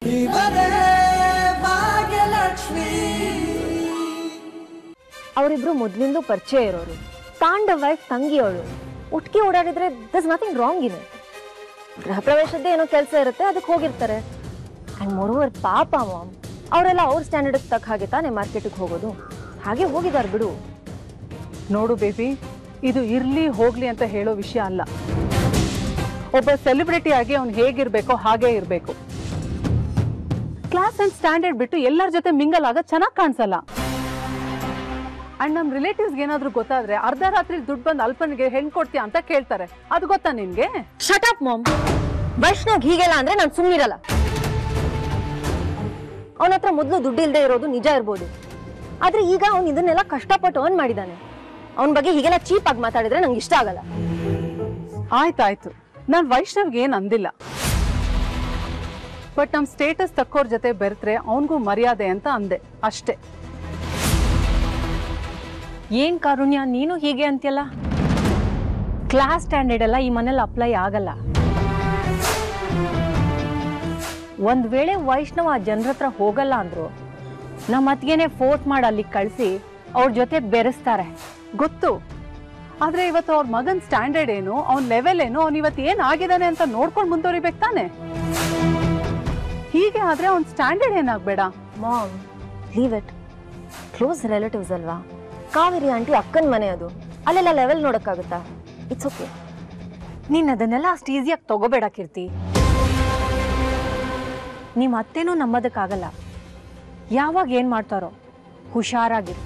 ಅವರಿಬ್ರು ಮೊದ್ಲಿಂದ ಪರಿಚಯ ಇರೋರು ತಾಂಡ ವೈಫ್ ತಂಗಿಯವಳು ಒಟ್ಟಿಗೆ ಓಡಾಡಿದ್ರೆ ದಸ್ ನಥಿಂಗ್ ರಾಂಗ್ ಇನ್ ಗೃಹ ಪ್ರವೇಶದ್ದೇ ಏನೋ ಕೆಲಸ ಇರುತ್ತೆ ಅದಕ್ಕೆ ಹೋಗಿರ್ತಾರೆ ಅಂಡ್ ಮೊರೋವರ್ ಪಾಪ ಮಾಮ್ ಅವರೆಲ್ಲ ಅವ್ರ ಸ್ಟ್ಯಾಂಡರ್ಡ್ ತಕ್ಕ ಹಾಗೆ ತಾನೇ ಮಾರ್ಕೆಟಿಗೆ ಹೋಗೋದು ಹಾಗೆ ಹೋಗಿದಾರೆ ಬಿಡು ನೋಡು ಬೇಬಿ ಇದು ಇರ್ಲಿ ಹೋಗ್ಲಿ ಅಂತ ಹೇಳೋ ವಿಷಯ ಅಲ್ಲ ಒಬ್ಬ ಸೆಲೆಬ್ರಿಟಿ ಆಗಿ ಅವ್ನು ಹೇಗಿರ್ಬೇಕೋ ಹಾಗೇ ಇರಬೇಕು ಕ್ಲಾಸ್ ಅಂಡ್ ಸ್ಟ್ಯಾಂಡರ್ಡ್ ಬಿಟ್ಟು ಎಲ್ಲರ ಜೊತೆ ಮಿಂಗಲ್ ಆಗ ಚೆನ್ನಾಗಿ ಕಾಣಿಸಲ್ಲ ಅಂಡ್ ನಮ್ಮ ರಿಲೇಟಿವ್ಸ್ಗೆ ಏನಾದ್ರೂ ಗೊತ್ತಾದ್ರೆ ಅರ್ಧ ರಾತ್ರಿ ದುಡ್ಡು ಬಂದು ಅಲ್ಪನಿಗೆ ಹೆಣ್ಣು ಕೊಡ್ತೀಯ ಅಂತ ಕೇಳ್ತಾರೆ ಅದು ಗೊತ್ತಾ ನಿನ್ಗೆ ಶಟ್ ಅಪ್ ಮಾಮ್ ವೈಷ್ಣವ್ ಹೀಗೆಲ್ಲ ಅಂದ್ರೆ ನಾನು ಸುಮ್ಮನಿರಲ್ಲ ಅವನ ಹತ್ರ ಮೊದಲು ದುಡ್ಡು ಇಲ್ಲದೆ ಇರೋದು ನಿಜ ಇರ್ಬೋದು ಆದ್ರೆ ಈಗ ಅವ್ನು ಇದನ್ನೆಲ್ಲ ಕಷ್ಟಪಟ್ಟು ಅರ್ನ್ ಮಾಡಿದಾನೆ ಅವನ ಬಗ್ಗೆ ಹೀಗೆಲ್ಲ ಚೀಪ್ ಆಗಿ ಮಾತಾಡಿದ್ರೆ ನಂಗೆ ಇಷ್ಟ ಆಗಲ್ಲ ಆಯ್ತಾಯ್ತು ನಾನು ವೈಷ್ಣವ್ಗೆ ಏನು ಅಂದಿಲ್ಲ ಬಟ್ ನಮ್ಮ ಸ್ಟೇಟಸ್ ತಕ್ಕೋರ್ ಜೊತೆ ಬೆರೆತ್ರೆ ಅವನಿಗೂ ಮರ್ಯಾದೆ ಅಂತ ಅಂದೆ ಅಷ್ಟೇ ಏನ್ ಕಾರುಣ್ಯ ನೀನು ಹೀಗೆ ಅಂತ್ಯಲ್ಲ ಕ್ಲಾಸ್ ಸ್ಟ್ಯಾಂಡರ್ಡ್ ಎಲ್ಲ ಈ ಮನೇಲಿ ಅಪ್ಲೈ ಆಗಲ್ಲ ಒಂದ್ ವೇಳೆ ವೈಷ್ಣವ ಆ ಜನರ ಹತ್ರ ಹೋಗಲ್ಲ ಅಂದ್ರು ನಮ್ಮ ಅತ್ತಿಗೆನೆ ಫೋರ್ಸ್ ಮಾಡಿ ಅಲ್ಲಿಗೆ ಕಳಿಸಿ ಅವ್ರ ಜೊತೆ ಬೆರೆಸ್ತಾರೆ ಗೊತ್ತು ಆದ್ರೆ ಇವತ್ತು ಅವ್ರ ಮಗನ್ ಸ್ಟ್ಯಾಂಡರ್ಡ್ ಏನು ಅವ್ನ ಲೆವೆಲ್ ಏನು ಅವ್ನು ಇವತ್ತು ಏನ್ ಆಗಿದಾನೆ ಅಂತ ನೋಡ್ಕೊಂಡು ಮುಂದುವರಿಬೇಕು ತಾನೆ ಹೀಗೆ ಆದ್ರೆ ಅವ್ನ ಸ್ಟ್ಯಾಂಡರ್ಡ್ ಏನಾಗ್ಬೇಡ mom leave it close relatives ಅಲ್ವಾ ಕಾವೇರಿ ಆಂಟಿ ಅಕ್ಕನ ಮನೆ ಅದು ಅಲ್ಲೆಲ್ಲ ಲೆವೆಲ್ ನೋಡಕ್ಕಾಗುತ್ತಾ ಇಟ್ಸ್ ಓಕೆ ನೀನ್ ಅದನ್ನೆಲ್ಲ ಅಷ್ಟು ಈಸಿಯಾಗಿ ತಗೋಬೇಡ ಕೀರ್ತಿ ನಿಮ್ಮ ಅತ್ತೆನೂ ನಂಬೋದಕ್ಕಾಗಲ್ಲ ಯಾವಾಗ ಏನ್ ಮಾಡ್ತಾರೋ ಹುಷಾರಾಗಿರು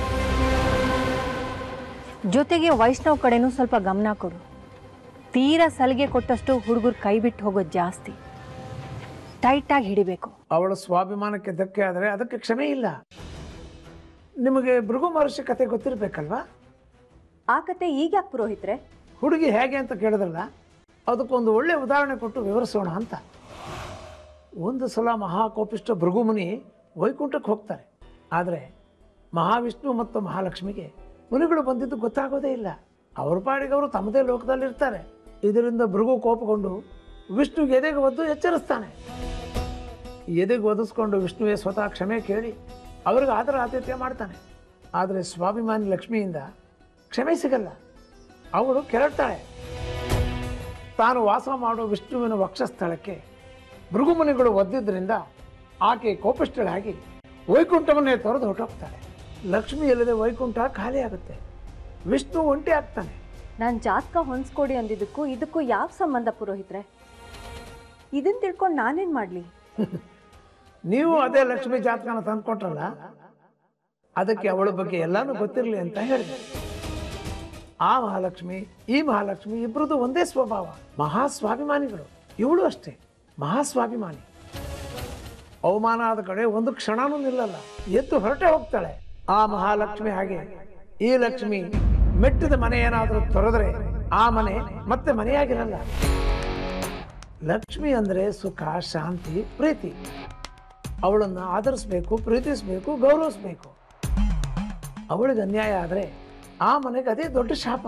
ಜೊತೆಗೆ ವೈಷ್ಣವ್ ಕಡೆನೂ ಸ್ವಲ್ಪ ಗಮನ ಕೊಡು ತೀರಾ ಸಲಿಗೆ ಕೊಟ್ಟಷ್ಟು ಹುಡುಗರು ಕೈ ಬಿಟ್ಟು ಹೋಗೋದು ಜಾಸ್ತಿ ಟೈಟಾಗಿ ಹಿಡಿಬೇಕು ಅವಳ ಸ್ವಾಭಿಮಾನಕ್ಕೆ ಧಕ್ಕೆ ಆದರೆ ಅದಕ್ಕೆ ಕ್ಷಮೆ ಇಲ್ಲ ನಿಮಗೆ ಭೃಗು ಮಹರ್ಷಿ ಕತೆ ಗೊತ್ತಿರಬೇಕಲ್ವಾ ಆ ಕತೆ ಈಗ ಯಾಕೆ ಪುರೋಹಿತ್ರೆ ಹುಡುಗಿ ಹೇಗೆ ಅಂತ ಕೇಳಿದ್ರಲ್ಲ ಅದಕ್ಕೊಂದು ಒಳ್ಳೆ ಉದಾಹರಣೆ ಕೊಟ್ಟು ವಿವರಿಸೋಣ ಅಂತ ಒಂದು ಸಲ ಮಹಾಕೋಪಿಷ್ಟ ಭೃಗುಮುನಿ ವೈಕುಂಠಕ್ಕೆ ಹೋಗ್ತಾರೆ ಆದರೆ ಮಹಾವಿಷ್ಣು ಮತ್ತು ಮಹಾಲಕ್ಷ್ಮಿಗೆ ಮುನಿಗಳು ಬಂದಿದ್ದು ಗೊತ್ತಾಗೋದೇ ಇಲ್ಲ ಅವ್ರ ಪಾಡಿಗೆ ಅವರು ತಮ್ಮದೇ ಲೋಕದಲ್ಲಿರ್ತಾರೆ ಇದರಿಂದ ಭೃಗು ಕೋಪಗೊಂಡು ವಿಷ್ಣುಗೆ ಎದೆಗೆ ಒದ್ದು ಎಚ್ಚರಿಸ್ತಾನೆ ಎದೆಗೆ ಒದಿಸ್ಕೊಂಡು ವಿಷ್ಣುವೇ ಸ್ವತಃ ಕ್ಷಮೆ ಕೇಳಿ ಅವ್ರಿಗೆ ಆದರ ಆತಿಥ್ಯ ಮಾಡ್ತಾನೆ ಆದರೆ ಸ್ವಾಭಿಮಾನಿ ಲಕ್ಷ್ಮಿಯಿಂದ ಕ್ಷಮೆ ಸಿಗಲ್ಲ ಅವಳು ಕೆರಳ್ತಾಳೆ ತಾನು ವಾಸ ಮಾಡುವ ವಿಷ್ಣುವಿನ ವಕ್ಷಸ್ಥಳಕ್ಕೆ ಭೃಗುಮುನಿಗಳು ಒದ್ದಿದ್ದರಿಂದ ಆಕೆ ಕೋಪಿಷ್ಟಳಾಗಿ ವೈಕುಂಠವನ್ನೇ ತೊರೆದು ಹೊರಟೋಗ್ತಾಳೆ ಲಕ್ಷ್ಮಿ ಇಲ್ಲದೆ ವೈಕುಂಠ ಖಾಲಿ ಆಗುತ್ತೆ ವಿಷ್ಣು ಒಂಟಿ ಆಗ್ತಾನೆ ನಾನು ಜಾತಕ ಹೊಂದ್ಸ್ಕೊಡಿ ಅಂದಿದ್ದಕ್ಕೂ ಇದಕ್ಕೂ ಯಾವ ಸಂಬಂಧ ಪುರೋಹಿತ್ರೆ ಇದನ್ನ ತಿಳ್ಕೊಂಡು ನಾನೇನ್ ಮಾಡ್ಲಿ ನೀವು ಅದೇ ಲಕ್ಷ್ಮಿ ಜಾತಕನ ತಂದ್ಕೊಟ್ರಲ್ಲ ಅದಕ್ಕೆ ಅವಳ ಬಗ್ಗೆ ಎಲ್ಲಾನು ಗೊತ್ತಿರಲಿ ಅಂತ ಹೇಳಿದೆ ಆ ಮಹಾಲಕ್ಷ್ಮಿ ಈ ಮಹಾಲಕ್ಷ್ಮಿ ಇಬ್ಬರದು ಒಂದೇ ಸ್ವಭಾವ ಮಹಾ ಸ್ವಾಭಿಮಾನಿಗಳು ಇವಳು ಅಷ್ಟೇ ಮಹಾ ಸ್ವಾಭಿಮಾನಿ ಅವಮಾನ ಆದ ಕಡೆ ಒಂದು ಕ್ಷಣನೂ ನಿಲ್ಲಲ್ಲ ಎದ್ದು ಹೊರಟೆ ಹೋಗ್ತಾಳೆ ಆ ಮಹಾಲಕ್ಷ್ಮಿ ಹಾಗೆ ಈ ಲಕ್ಷ್ಮಿ ಮೆಟ್ಟಿದ ಮನೆ ಏನಾದರೂ ತೊರೆದ್ರೆ ಆ ಮನೆ ಮತ್ತೆ ಮನೆಯಾಗಿರಲ್ಲ ಲಕ್ಷ್ಮಿ ಅಂದ್ರೆ ಸುಖ ಶಾಂತಿ ಪ್ರೀತಿ ಅವಳನ್ನು ಆದರಿಸ್ಬೇಕು ಪ್ರೀತಿಸ್ಬೇಕು ಗೌರವಿಸ್ಬೇಕು ಅವಳಿಗೆ ಅನ್ಯಾಯ ಆದರೆ ಆ ಮನೆಗೆ ಅದೇ ದೊಡ್ಡ ಶಾಪ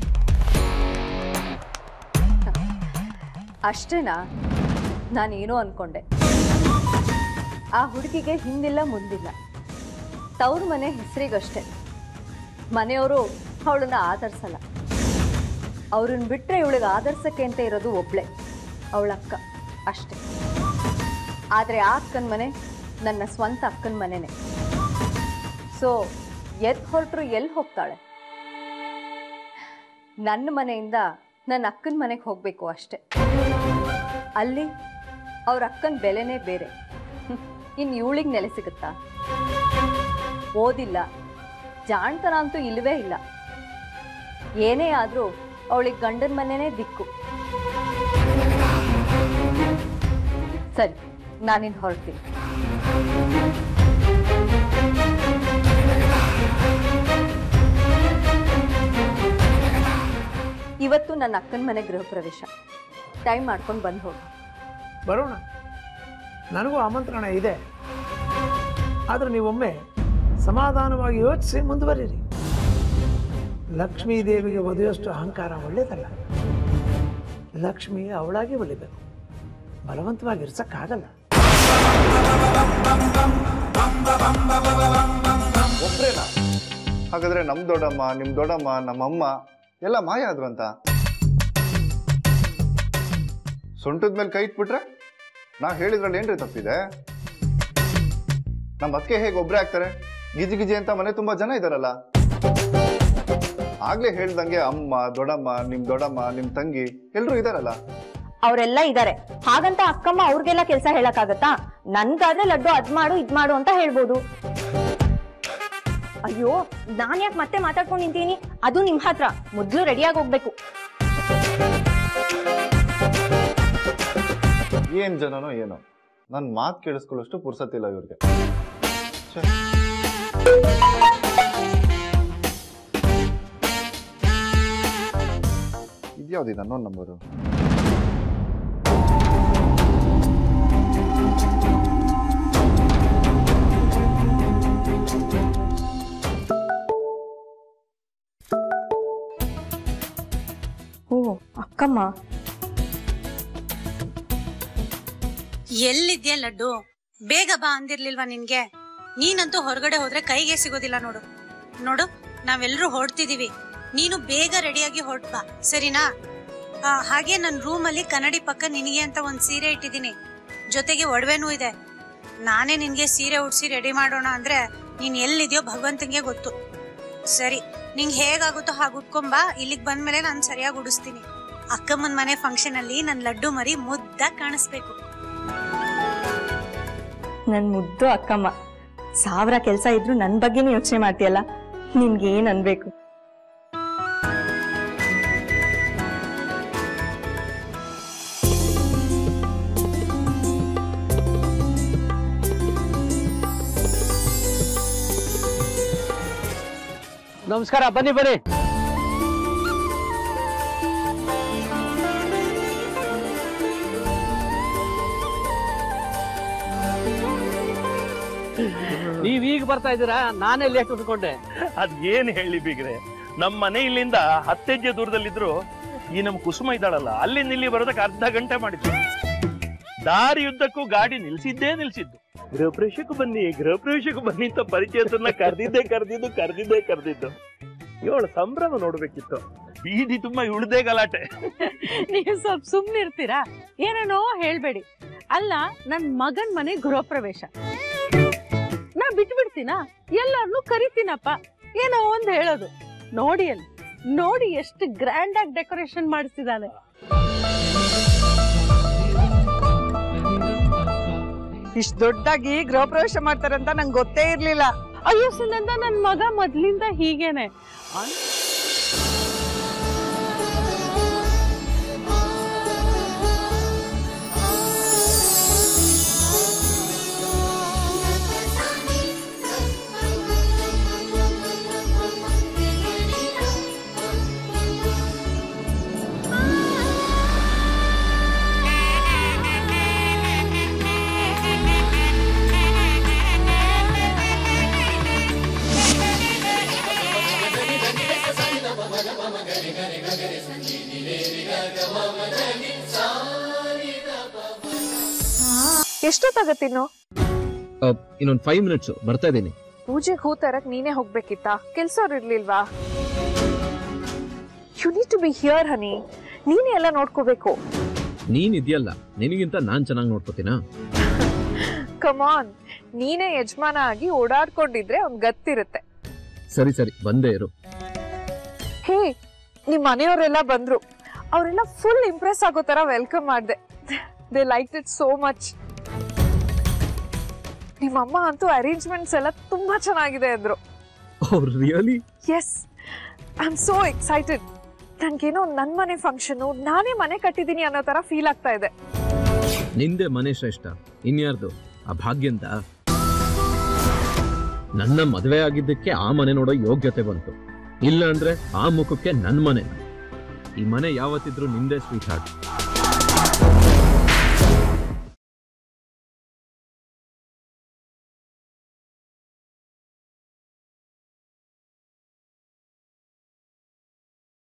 ಅಷ್ಟೇನಾ ನಾನೇನೋ ಅನ್ಕೊಂಡೆ ಆ ಹುಡುಗಿಗೆ ಹಿಂದಿಲ್ಲ ಮುಂದಿಲ್ಲ ತವ್ರ ಮನೆ ಹೆಸರಿಗಷ್ಟೇ ಮನೆಯವರು ಅವಳನ್ನ ಆದರ್ಸಲ್ಲ ಅವ್ರನ್ನ ಬಿಟ್ಟರೆ ಇವಳಿಗೆ ಆದರ್ಸಕ್ಕೆ ಅಂತ ಇರೋದು ಒಬ್ಳೆ ಅವಳ ಅಕ್ಕ ಅಷ್ಟೇ ಆದರೆ ಆ ಅಕ್ಕನ ಮನೆ ನನ್ನ ಸ್ವಂತ ಅಕ್ಕನ ಮನೆನೇ ಸೊ ಎದ್ದು ಹೊರಟರು ಎಲ್ಲಿ ಹೋಗ್ತಾಳೆ ನನ್ನ ಮನೆಯಿಂದ ನನ್ನ ಅಕ್ಕನ ಮನೆಗೆ ಹೋಗಬೇಕು ಅಷ್ಟೆ ಅಲ್ಲಿ ಅವ್ರ ಅಕ್ಕನ ಬೆಲೆನೇ ಬೇರೆ ಇನ್ನು ಇವಳಿಗೆ ನೆಲೆ ಸಿಗುತ್ತಾ ಓದಿಲ್ಲ ಜಾಣ್ತನ ಅಂತೂ ಇಲ್ಲವೇ ಇಲ್ಲ ಏನೇ ಆದರೂ ಅವಳಿಗೆ ಗಂಡನ ಮನೆನೇ ದಿಕ್ಕು ಸರಿ ನಾನಿನ್ನು ಹೊರಡ್ತೀನಿ ಇವತ್ತು ನನ್ನ ಅಕ್ಕನ ಮನೆ ಗೃಹ ಪ್ರವೇಶ ಟೈಮ್ ಮಾಡ್ಕೊಂಡು ಬಂದು ಹೋಗಿ ಬರೋಣ ನನಗೂ ಆಮಂತ್ರಣ ಇದೆ ಆದರೆ ನೀವೊಮ್ಮೆ ಸಮಾಧಾನವಾಗಿ ಯೋಚಿಸಿ ಮುಂದುವರಿರಿ ಲಕ್ಷ್ಮೀ ದೇವಿಗೆ ಒದೆಯಷ್ಟು ಅಹಂಕಾರ ಒಳ್ಳೆಯದಲ್ಲ ಲಕ್ಷ್ಮಿ ಅವಳಾಗಿ ಒಲಿಬೇಕು ಬಲವಂತವಾಗಿ ಇರ್ಸಕ್ಕಾಗಲ್ಲ ಒಬ್ರೇನಾ ಹಾಗಾದ್ರೆ ನಮ್ ದೊಡ್ಡಮ್ಮ ನಿಮ್ ದೊಡ್ಡಮ್ಮ ನಮ್ಮಮ್ಮ ಎಲ್ಲ ಮಾಯ ಆದ್ರು ಅಂತ ಸೊಂಟದ ಮೇಲೆ ಕೈ ಇಟ್ಬಿಟ್ರೆ ನಾ ಹೇಳಿದ್ರಲ್ಲಿ ಏನ್ರಿ ತಪ್ಪಿದೆ ನಮ್ಮ ಅಕ್ಕೆ ಹೇಗೆ ಒಬ್ರೇ ಆಗ್ತಾರೆ ಗಿಜಿ ಗಿಜಿ ಅಂತ ಮನೆ ತುಂಬಾ ಜನ ಇದಾರಲ್ಲ ಆಗ್ಲೇ ಹೇಳ್ದಂಗೆ ಅಮ್ಮ ದೊಡ್ಡಮ್ಮ ನಿಮ್ ದೊಡ್ಡಮ್ಮ ನಿಮ್ ತಂಗಿ ಎಲ್ರು ಇದಾರಲ್ಲ ಅವರೆಲ್ಲ ಇದ್ದಾರೆ ಹಾಗಂತ ಅಕ್ಕಮ್ಮ ಅವ್ರಿಗೆಲ್ಲ ಕೆಲಸ ಹೇಳಕ್ಕಾಗತ್ತಾ ನನ್ಗಾದ್ರೆ ಲಡ್ಡು ಅದ್ ಮಾಡು ಇದ್ ಮಾಡು ಅಂತ ಹೇಳ್ಬೋದು ಅಯ್ಯೋ ನಾನ್ ಯಾಕೆ ಮತ್ತೆ ಮಾತಾಡ್ಕೊಂಡು ನಿಂತೀನಿ ಅದು ನಿಮ್ ಹತ್ರ ಮೊದ್ಲು ರೆಡಿಯಾಗಿ ಹೋಗ್ಬೇಕು ಏನ್ ಜನನೋ ಏನೋ ನನ್ ಮಾತ್ ಕೇಳಿಸ್ಕೊಳ್ಳೋಷ್ಟು ಪುರ್ಸತ್ತಿಲ್ಲ ಇವ್ರಿಗೆ ಛೆ. ಇದ್ಯಾವ್ದು ಅನ್ನೋನ್ ನಂಬರು ಓ ಅಕ್ಕಮ್ಮ ಎಲ್ಲಿದ್ಯಾ ಲಡ್ಡು ಬೇಗ ಬಾ ಅಂದಿರ್ಲಿಲ್ವಾ ನಿನ್ಗೆ ನೀನಂತೂ ಹೊರಗಡೆ ಹೋದ್ರೆ ಕೈಗೆ ಸಿಗೋದಿಲ್ಲ ನೋಡು ನೋಡು ನಾವೆಲ್ಲರೂ ಹೊರಡ್ತಿದೀವಿ ನೀನು ಬೇಗ ರೆಡಿಯಾಗಿ ಹೊರಟ್ ಬಾ ಸರಿನಾ ಆ, ಹಾಗೆ ನನ್ನ ರೂಮಲ್ಲಿ ಕನ್ನಡಿ ಪಕ್ಕ ನಿನಗೆ ಅಂತ ಒಂದ್ ಸೀರೆ ಇಟ್ಟಿದ್ದೀನಿ ಜೊತೆಗೆ ಒಡವೆನೂ ಇದೆ ನಾನೇ ನಿನ್ಗೆ ಸೀರೆ ಉಡ್ಸಿ ರೆಡಿ ಮಾಡೋಣ ಅಂದ್ರೆ ನೀನ್ ಎಲ್ಲಿದ್ಯೋ ಭಗವಂತಂಗೆ ಗೊತ್ತು ಸರಿ ನಿಂಗೆ ಹೇಗಾಗುತ್ತೋ ಹಾಗೆ ಉಟ್ಕೊಂಬಾ ಇಲ್ಲಿಗೆ ಬಂದ್ಮೇಲೆ ನಾನು ಸರಿಯಾಗಿ ಉಡಿಸ್ತೀನಿ ಅಕ್ಕಮ್ಮನ ಮನೆ ಫಂಕ್ಷನ್ ಅಲ್ಲಿ ನನ್ ಲಡ್ಡು ಮರಿ ಮುದ್ದಾಗಿ ಕಾಣಿಸ್ಬೇಕು ನನ್ ಮುದ್ದು ಅಕ್ಕಮ್ಮ ಸಾವಿರ ಕೆಲ್ಸ ಇದ್ರು ನನ್ ಬಗ್ಗೆನೇ ಯೋಚನೆ ಮಾಡ್ತೀಯಲ್ಲ ನಿನ್ಗೆ ಏನ್ ಅನ್ಬೇಕು ನಮಸ್ಕಾರ ಬನ್ನಿ ಬನ್ನಿ ನೀವ್ ಈಗ ಬರ್ತಾ ಇದ್ದೀರಾ ನಾನೇ ಲೇಟ್ ಉಟ್ಕೊಂಡೆ ಅದ್ ಏನ್ ಹೇಳಿ ಬೀಗ್ರೆ ನಮ್ ಮನೆ ಇಲ್ಲಿಂದ ಹತ್ತೆಜ್ಜೆ ದೂರದಲ್ಲಿದ್ರು ಈ ನಮ್ ಕುಸುಮ ಇದ್ದಾಳಲ್ಲ ಅಲ್ಲಿಂದ ಇಲ್ಲಿ ಬರೋದಕ್ಕೆ ಅರ್ಧ ಗಂಟೆ ಮಾಡಿದ್ವಿ ದಾರಿ ಯುದ್ಧಕ್ಕೂ ಗಾಡಿ ನಿಲ್ಸಿದ್ದೇ ನಿಲ್ಸಿದ್ದು ಗೃಹ ಪ್ರವೇಶಕ್ಕೂ ಬನ್ನಿ ಗೃಹ ಪ್ರವೇಶಕ್ಕೂ ಬನ್ನಿ ಅಂತ ಪರಿಚಯತನ್ನ ಕರ್ದಿದ್ದೆ ಕರ್ದಿದ್ದು ಕರ್ದಿದ್ದೆ ಕರ್ದಿದ್ದು ಇವಳು ಸಂಭ್ರಮ ನೋಡ್ಬೇಕಿತ್ತು ಬೀದಿ ತುಂಬಾ ಇಳ್ದೇ ಗಲಾಟೆ ನೀವು ಸ್ವಲ್ಪ ಸುಮ್ನಿರ್ತೀರಾ ಏನೇನೋ ಹೇಳ್ಬೇಡಿ ಅಲ್ಲ ನನ್ ಮಗನ್ ಮನೆ ಗೃಹ ಪ್ರವೇಶ ನಾ ಬಿಟ್ಬಿಡ್ತೀನಾ ಎಲ್ಲಾರ್ನು ಕರಿತೀನಪ್ಪ ಏನೋ ಒಂದ್ ಹೇಳೋದು ನೋಡಿ ಅಲ್ಲಿ ನೋಡಿ ಎಷ್ಟು ಗ್ರ್ಯಾಂಡ್ ಆಗಿ ಡೆಕೋರೇಷನ್ ಮಾಡಿಸಿದಾನೆ ಇಷ್ಟ್ ದೊಡ್ಡದಾಗಿ ಗೃಹ ಪ್ರವೇಶ ಮಾಡ್ತಾರಂತ ನಂಗೆ ಗೊತ್ತೇ ಇರ್ಲಿಲ್ಲ ಅಯ್ಯೋ ಸುನಂದ ನನ್ ಮಗ ಮೊದ್ಲಿಂದ ಹೀಗೇನೆ ಅನ್- ಎಷ್ಟೊತ್ತಾಗತ್ತಿನ್ನು ಇನ್ನೊಂದು ಫೈವ್ ಮಿನಿಟ್ಸ್ ಬರ್ತಾ ಇದ್ದೀನಿ ಪೂಜೆಗೆ ಹೂ ತರಕ್ ನೀನೇ ಹೋಗ್ಬೇಕಿತ್ತಾ ಕೆಲ್ಸವ್ರು ಇರ್ಲಿಲ್ವಾ you need to be here honey ನೀನೇ ಎಲ್ಲ ನೋಡ್ಕೋಬೇಕು ನೀನ್ ಇದೆಯಲ್ಲ ನಿನಗಿಂತ ನಾನ್ ಚೆನ್ನಾಗಿ ನೋಡ್ಕೋತೀನಾ ಕಮಾನ್ ನೀನೇ ಯಜಮಾನ ಆಗಿ ಓಡಾಡ್ಕೊಂಡಿದ್ರೆ ಒಂದ್ ಗತ್ತಿರುತ್ತೆ ಸರಿ ಸರಿ ಬಂದೇ ಇರು ಹೇ ನಿಮ್ ಮನೆಯವರೆಲ್ಲ ಬಂದ್ರು ಅವರೆಲ್ಲ ಫುಲ್ ಇಂಪ್ರೆಸ್ ಆಗೋ ತರ ವೆಲ್ಕಮ್ ಮಾಡಿದೆ they like it so much ನಿಮ್ಮಮ್ಮ ಅಂತೂ ಅರೇಂಜ್ಮೆಂಟ್ಸ್ ಎಲ್ಲ ತುಂಬಾ ಚೆನ್ನಾಗಿದೆ ಅಂದ್ರು really yes I am so excited ನನ್ಗೇನೋ ನನ್ ಮನೆ ಫಂಕ್ಷನು ನಾನೇ ಮನೆ ಕಟ್ಟಿದೀನಿ ಅನ್ನೋ ತರ ಫೀಲ್ ಆಗ್ತಾ ಇದೆ ನಿಂದೆ ಮನೆ ಶ್ರೇಷ್ಠ ಇನ್ಯಾರ್ದು ಆ ಭಾಗ್ಯಂತ ನನ್ನ ಮದುವೆ ಆಗಿದ್ದಕ್ಕೆ ಆ ಮನೆ ನೋಡೋ ಯೋಗ್ಯತೆ ಬಂತು ಇಲ್ಲ ಅಂದ್ರೆ ಆ ಮುಖಕ್ಕೆ ನನ್ ಮನೆ ಈ ಮನೆ ಯಾವತ್ತಿದ್ರು ನಿಂದೆ ಸ್ವೀಟ್ ಹಾರ್ಟ್